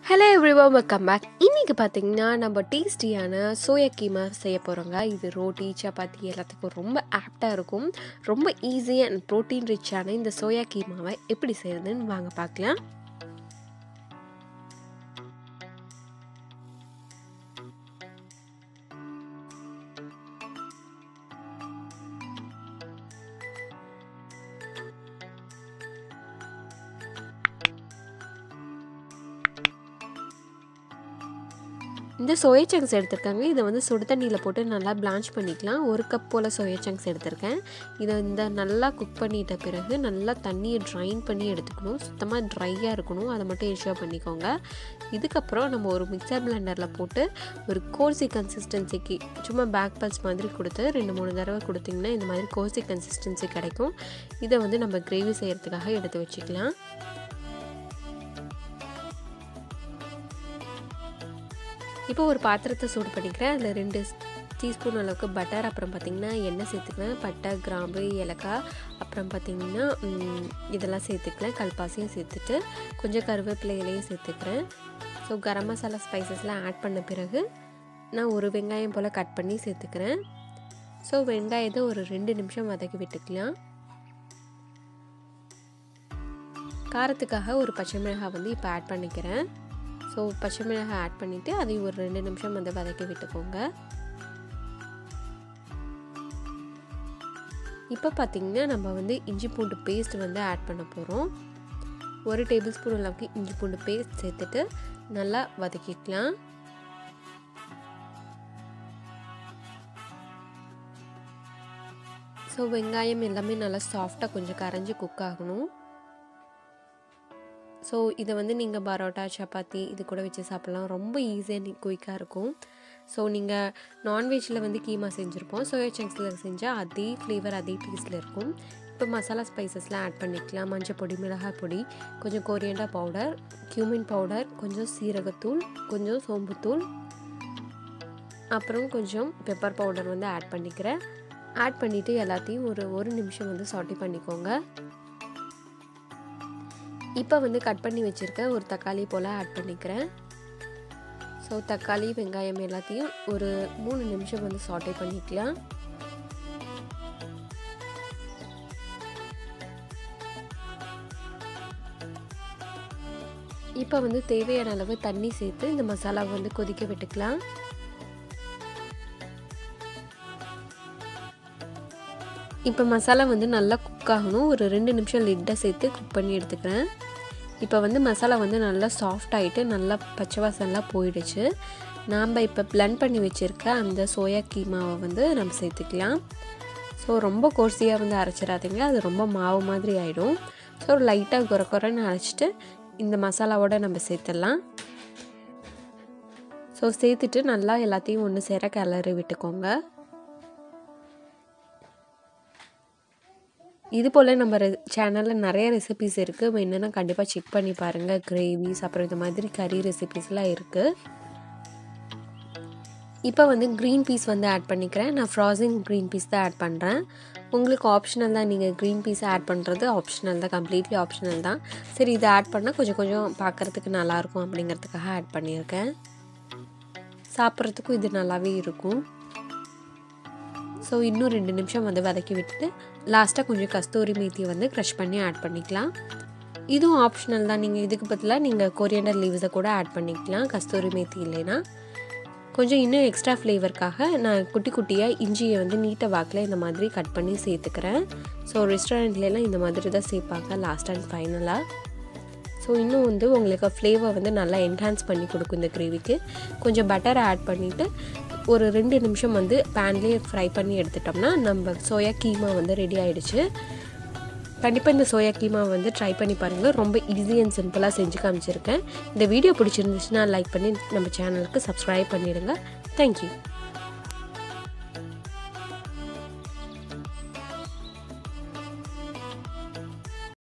hello everyone welcome back இன்றைக்கி பார்த்தீங்கன்னா நம்ம டேஸ்டியான சோயா கீமா செய்ய போகிறோங்க இது ரோட்டி சப்பாத்தி எல்லாத்துக்கும் ரொம்ப ஆப்டாக இருக்கும் ரொம்ப ஈஸி அண்ட் ப்ரோட்டீன் ரிச்சான இந்த சோயா கீமாவை எப்படி செய்யறதுன்னு வாங்க பார்க்கலாம் இந்த சோயா சங்க்ஸ் எடுத்திருக்காங்க இதை வந்து சுடு தண்ணியில் போட்டு நல்லா பிளான்ச் பண்ணிக்கலாம் ஒரு கப் போல் சோயா சங்க்ஸ் எடுத்திருக்கேன் இதை இந்த நல்லா குக் பண்ணிட்ட பிறகு நல்லா தண்ணியை ட்ரைன் பண்ணி எடுத்துக்கணும் சுத்தமாக ட்ரையாக இருக்கணும் அதை மட்டும் என்ஷூர் பண்ணிக்கோங்க இதுக்கப்புறம் நம்ம ஒரு மிக்சர் பிளெண்டரில் போட்டு ஒரு கோர்சி கன்சிஸ்டன்சிக்கு சும்மா பேக் பல்ஸ் மாதிரி கொடுத்து ரெண்டு மூணு தடவை கொடுத்திங்கன்னா இந்த மாதிரி கோர்சி கன்சிஸ்டன்சி கிடைக்கும் இதை வந்து நம்ம கிரேவி செய்கிறதுக்காக எடுத்து வச்சுக்கலாம் இப்போ ஒரு பாத்திரத்தை சூடு பண்ணிக்கிறேன் அதில் ரெண்டு டீஸ்பூன் அளவுக்கு பட்டர் அப்புறம் பார்த்திங்கன்னா எண்ணெய் சேர்த்துக்கிறேன் பட்டை கிராம்பு ஏலக்காய் அப்புறம் பார்த்திங்கன்னா இதெல்லாம் சேர்த்துக்கிறேன் கல்பாசியும் சேர்த்துட்டு கொஞ்சம் கருவேப்பிலை இலையும் சேர்த்துக்கிறேன் ஸோ கரம் மசாலா ஸ்பைசஸ்லாம் ஆட் பண்ண பிறகு நான் ஒரு வெங்காயம் போல் கட் பண்ணி சேர்த்துக்கிறேன் ஸோ வெங்காயத்தை ஒரு ரெண்டு நிமிஷம் வதக்கி விட்டுக்கலாம் காரத்துக்காக ஒரு பச்சை மிளகாய் வந்து இப்போ ஆட் பண்ணிக்கிறேன் ஸோ பச்சை மிளகாய் ஆட் பண்ணிவிட்டு அதையும் ஒரு ரெண்டு நிமிஷம் வந்து வதக்கி விட்டுக்கோங்க இப்போ பார்த்திங்கன்னா நம்ம வந்து இஞ்சி பூண்டு பேஸ்ட் வந்து ஆட் பண்ண போகிறோம் ஒரு டேபிள் ஸ்பூன் அளவுக்கு இஞ்சி பூண்டு பேஸ்ட் சேர்த்துட்டு நல்லா வதக்கிக்கலாம் ஸோ வெங்காயம் எல்லாமே நல்லா சாஃப்டாக கொஞ்சம் கரைஞ்சி குக் ஆகணும் ஸோ இதை வந்து நீங்கள் பரோட்டா சப்பாத்தி இது கூட வச்சு சாப்பிட்லாம் ரொம்ப ஈஸியாக குயிக்காக இருக்கும் ஸோ நீங்கள் நான்வெஜ்ஜில் வந்து கீமா செஞ்சுருப்போம் சோயா சங்க்ஸில் செஞ்சால் அதே ஃப்ளேவர் அதே டேஸ்ட்டில் இருக்கும் இப்போ மசாலா ஸ்பைசஸ்லாம் ஆட் பண்ணிக்கலாம் மஞ்சள் பொடி மிளகாய் பொடி கொஞ்சம் கொரியண்டா பவுடர் கியூமின் பவுடர் கொஞ்சம் சீரகத்தூள் கொஞ்சம் சோம்புத்தூள் அப்புறம் கொஞ்சம் பெப்பர் பவுடர் வந்து ஆட் பண்ணிக்கிறேன் ஆட் பண்ணிவிட்டு எல்லாத்தையும் ஒரு ஒரு நிமிஷம் வந்து சாட்டி பண்ணிக்கோங்க இப்போ வந்து கட் பண்ணி வச்சுருக்க ஒரு தக்காளி போல் ஆட் பண்ணிக்கிறேன் ஸோ தக்காளி வெங்காயம் எல்லாத்தையும் ஒரு மூணு நிமிஷம் வந்து சாட்டை பண்ணிக்கலாம் இப்போ வந்து தேவையான அளவு தண்ணி சேர்த்து இந்த மசாலாவை வந்து கொதிக்க விட்டுக்கலாம் இப்போ மசாலா வந்து நல்லா குக் ஆகணும் ஒரு ரெண்டு நிமிஷம் லிட்டை சேர்த்து குக் பண்ணி எடுத்துக்கிறேன் இப்போ வந்து மசாலா வந்து நல்லா சாஃப்ட் ஆகிட்டு நல்லா பச்சை வாசம்லாம் போயிடுச்சு நாம் இப்போ பிளண்ட் பண்ணி வச்சுருக்க அந்த சோயா கீமாவை வந்து நம்ம சேர்த்துக்கலாம் ஸோ ரொம்ப கோர்சியாக வந்து அரைச்சிடாதீங்க அது ரொம்ப மாவு மாதிரி ஆகிடும் ஸோ லைட்டாக குறை குறைன்னு அரைச்சிட்டு இந்த மசாலாவோட நம்ம சேர்த்துடலாம் ஸோ சேர்த்துட்டு நல்லா எல்லாத்தையும் ஒன்று சேர கிளறி விட்டுக்கோங்க இது போல் நம்ம ரெ சேனலில் நிறைய ரெசிபிஸ் இருக்குது என்னென்னா கண்டிப்பாக செக் பண்ணி பாருங்கள் கிரேவிஸ் அப்புறம் இந்த மாதிரி கறி ரெசிபிஸ்லாம் இருக்குது இப்போ வந்து க்ரீன் பீஸ் வந்து ஆட் பண்ணிக்கிறேன் நான் ஃப்ராசிங் க்ரீன் பீஸ் தான் ஆட் பண்ணுறேன் உங்களுக்கு ஆப்ஷனல் தான் நீங்கள் க்ரீன் பீஸ் ஆட் பண்ணுறது ஆப்ஷனல் தான் கம்ப்ளீட்லி ஆப்ஷனல் தான் சரி இதை ஆட் பண்ணால் கொஞ்சம் கொஞ்சம் பார்க்குறதுக்கு நல்லாயிருக்கும் அப்படிங்கிறதுக்காக ஆட் பண்ணியிருக்கேன் சாப்பிட்றதுக்கும் இது நல்லாவே இருக்கும் ஸோ இன்னும் ரெண்டு நிமிஷம் வந்து வதக்கி விட்டுட்டு லாஸ்ட்டாக கொஞ்சம் கஸ்தூரி மேத்தியை வந்து க்ரஷ் பண்ணி ஆட் பண்ணிக்கலாம் இதுவும் ஆப்ஷனல் தான் நீங்கள் இதுக்கு பதிலாக நீங்கள் கொரியண்டர் லீவ்ஸை கூட ஆட் பண்ணிக்கலாம் கஸ்தூரி மேத்தி இல்லைன்னா கொஞ்சம் இன்னும் எக்ஸ்ட்ரா ஃப்ளேவருக்காக நான் குட்டி குட்டியாக இஞ்சியை வந்து நீட்டை வாக்கில் இந்த மாதிரி கட் பண்ணி சேர்த்துக்கிறேன் ஸோ ரெஸ்டாரண்ட்லலாம் இந்த மாதிரி தான் சேர்ப்பாங்க லாஸ்ட் அண்ட் ஃபைனலாக ஸோ இன்னும் வந்து உங்களுக்கு ஃப்ளேவர் வந்து நல்லா என்ஹான்ஸ் பண்ணி கொடுக்கும் இந்த கிரேவிக்கு கொஞ்சம் பட்டரை ஆட் பண்ணிவிட்டு ஒரு ரெண்டு நிமிஷம் வந்து பேன்லேயே ஃப்ரை பண்ணி எடுத்துட்டோம்னா நம்ம சோயா கீமா வந்து ரெடி ஆகிடுச்சு கண்டிப்பாக இந்த சோயா கீமா வந்து ட்ரை பண்ணி பாருங்கள் ரொம்ப ஈஸி அண்ட் சிம்பிளாக செஞ்சு காமிச்சிருக்கேன் இந்த வீடியோ பிடிச்சிருந்துச்சுன்னா லைக் பண்ணி நம்ம சேனலுக்கு சப்ஸ்கிரைப் பண்ணிவிடுங்க தேங்க்யூ